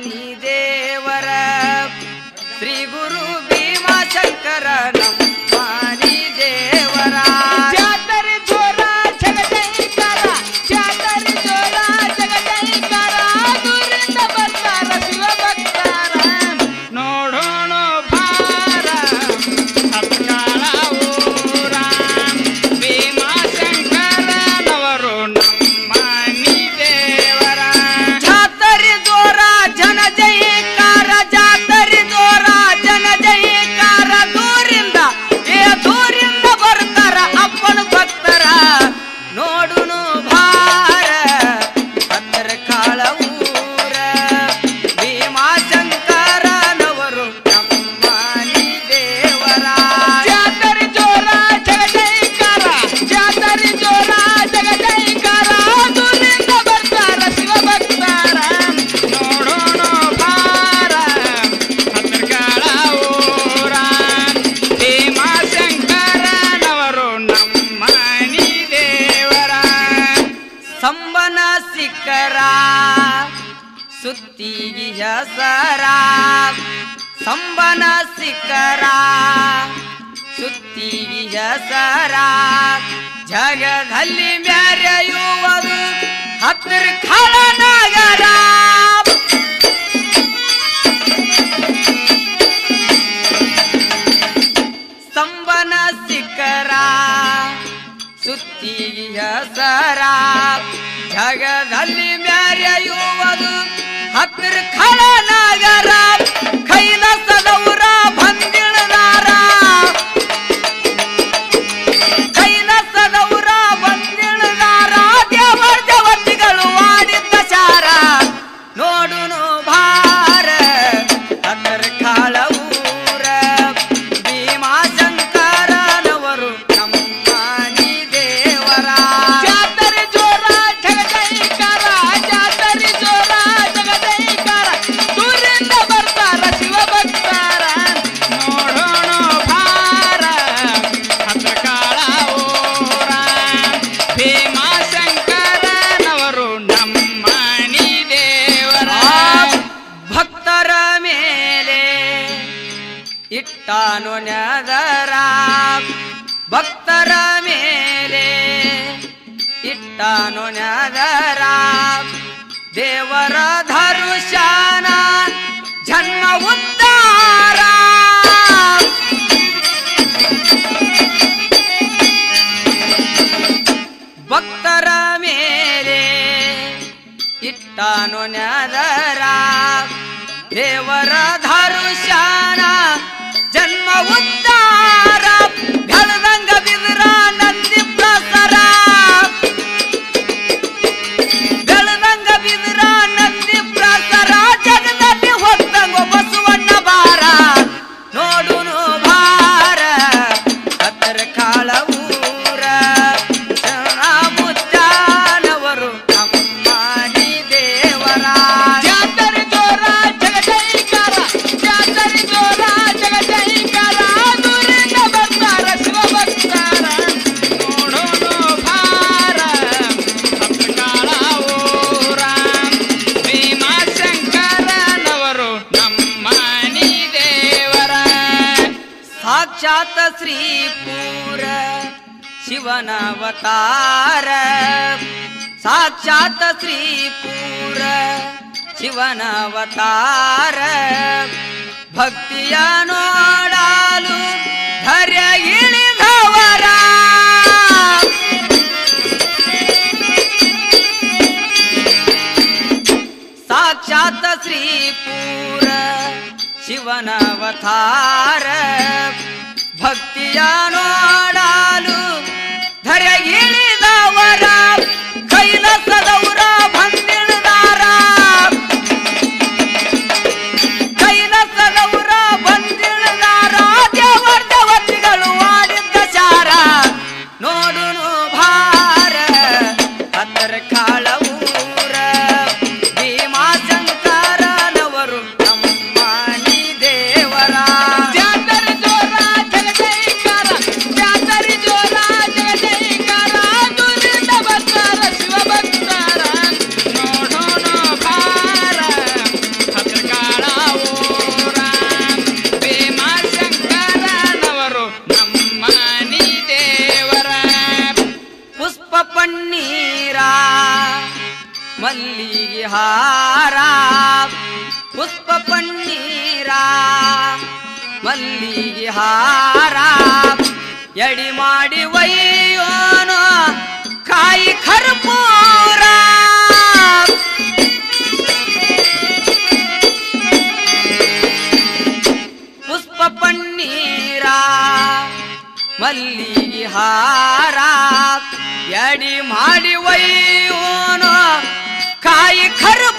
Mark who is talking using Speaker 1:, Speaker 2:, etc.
Speaker 1: ಮಾನಿ ದೇವರ ಶ್ರೀ ಗುರು ಭೀಮಾಶಂಕರ ನಮ್ಮನಿ ದೇವರ
Speaker 2: ಜಾತರಿ ಜೋರ ಜಗದೈಕಾರ ಜಾತರಿ ಜೋರ ಜಗದೈಕಾರ ದೂರಿಂದ ಬರ್ತಾರ ಶಿವ ಭಕ್ತಾರ ನೋಡೋಣ ಭಾರ ಸತ್ಕಾಳ ಊರ ಭೀಮಾಶಂಕರನವರು ನಮ್ಮನಿ ದೇವರ
Speaker 1: ಜಾತರಿ ಜೋರ ಜನ ಜಯಕಾರ ಜಾತರಿ ಜೋರ ಜನ ಜಯಕಾರ ದೂರಿಂದ ಏ ದೂರಿಂದ ಬರ್ತಾರ ಅಪ್ಪನ ಭಕ್ತರ ನೋಡುನು ಭಾರ ಹತ್ತರ ಕಾಳ ಊರ ಭೀಮಾಶಂಕರನವರು ನಮ್ಮನಿ ದೇವರ
Speaker 2: ಜಾತರಿ ಜೋರ ಜಗದೈಕಾರ ಜಾತರಿ ಜೋರ ಜಗದೈಕಾರ ದೂರಿಂದ ಬರ್ತಾರ ಶಿವ ಭಕ್ತಾರ ನೋಡೋಣ ಭಾರ ಹತ್ರಗಾಳ ಊರ ಭೀಮಾಶಂಕರನವರು ನಮ್ಮನಿ ದೇವರ
Speaker 1: ಸಂಬನ ಸಿಕ್ಕರ ಸುತ್ತಿಗಿ ಹೆಸರ ಸಂಬನ ಸಿಕ್ಕರ ಸುತ್ತಿಗಿ ಹೆಸರ ಜಗದಲ್ಲಿ ಮೆರೆಯುವುದು ಹತ್ತಿರ ಖಳ ನಗರ ಸಂಬನ ಸಿಕ್ಕರ ಸುತ್ತಿಗಿ ಹೆಸರ ಜಗದಲ್ಲಿ ಮೆರೆಯುವುದು ಹತ್ತಿರ ಖಳ ನಗರ ಕೈಲಾಸದವರ ಬಂದಿಳದಾರ ಕೈಲಾಸದವರ ಬಂದಿಳದಾರ ದೇವರ ದೇವತೆಗಳು ಆಡಿದ್ದ ಚಾರ ನೋಡುನು ಭಾರ ಹತ್ತಿರ ಕಾಳ ಊರ ಭೀಮಾಶಂಕರನವರು ನಮ್ಮನಿ ದೇವರ
Speaker 2: ಜಾತರಿ ಜೋರ ಜಗದೈಕಾರ ಜಾತರಿ ಜೋರ ಜಗದೈಕಾರ ದೂರಿಂದ ಬರ್ತಾರ ಶಿವ ಭಕ್ತಾರ ನೋಡೋಣ ಭಾರ ಹತ್ರಕಾಳ ಊರ ಭೀಮಾಶಂಕರನವರು ನಮ್ಮನಿ ದೇವರ
Speaker 1: ಭಕ್ತರ ಮೇಲೆ ಇಟ್ಟಾನು ನೆದರ ಭಕ್ತರ ಮೇಲೆ ಇಟ್ಟಾನು ನೆದರ ದೇವರ ಧರುಶಾನ ಜನ್ಮ ಉದ್ಧಾರ ಭಕ್ತರ ಮೇಲೆ ಇಟ್ಟಾನು ನೆದರ ದೇವರ ಧರುಶಾನ ಜನ್ಮ ಉದ್ಧಾರ ಬೆಳದಂಗ ಬಿದ್ರ ನಂದಿ ಪ್ರಸರ ಬೆಳದಂಗ ಬಿದ್ರ ನಂದಿ ಪ್ರಸರ ಜಗದಲ್ಲಿ ಹೊತ್ತಂಗ ಬಸವಣ್ಣ ಬಾರ ನೋಡುನು ಭಾರ ಹತ್ತರ ಕಾಳ ಊರ ಮುದ್ದಾನವರು ನಮ್ಮನಿ ದೇವರ
Speaker 2: ಜಾತರಿ ಜೋರ ಜಗದೈಕಾರ ಜಾತರಿ ಜೋರ ಜಗದೈಕಾರ ದೂರಿಂದ ಬರ್ತಾರ ಶಿವ ಭಕ್ತಾರ ನೋಡೋಣ ಭಾರ ಹತ್ತಕಾಳ ಊರ ಭೀಮಾಶಂಕರನವರು ನಮ್ಮನಿ ದೇವರ
Speaker 1: ಸಾಕ್ಷಾತ್ ಶ್ರೀಪೂರ ಶಿವನವತಾರ ಸಾಕ್ಷಾತ್ ಶ್ರೀಪೂರ ಶಿವನವತಾರ ಭಕ್ತಿಯ ನೋಡಲು ಧರ್ಯ ಇಳಿದವರ ಸಾಕ್ಷಾತ್ ಶ್ರೀಪೂರ ಶಿವನವತಾರ ಭಕ್ತಿಯ ನೋಡಲು ಧರೆ ಇಳಿದವರ ಕೈಲಾಸದವರ ಬಂದಿಳದಾರ ಕೈಲಾಸದವರ ಬಂದಿಳದಾರ ದೇವರ ದೇವತೆಗಳು ಆಡಿದ್ದ ಚಾರ ನೋಡುನು ಭಾರ ಹತ್ತರ ಕಾಳ ಊರ ಭೀಮಾಶಂಕರನವರು ನಮ್ಮನಿ ದೇವರ
Speaker 2: ಜಾತರಿ ಜೋರ ಜಗದೈಕಾರ ಜಾತರಿ ಜೋರ ಜಗದೈಕಾರ ದೂರಿಂದ ಬರ್ತಾರ ಶಿವ ಭಕ್ತಾರ ನೋಡೋಣ ಭಾರ ಹತ್ರ
Speaker 1: ಮಲ್ಲಿಗೆ ಹಾರ ಎಡಿ ಮಾಡಿ ಒಯ್ಯೋನು ಕಾಯಿ ಕರ್ಪೂರ ಪುಷ್ಪ ಪನ್ನೀರ ಮಲ್ಲಿಗೆ ಹಾರ ಎಡಿ ಮಾಡಿ ಒಯ್ಯೋನು ಕಾಯಿ ಕರ್ಪೂರ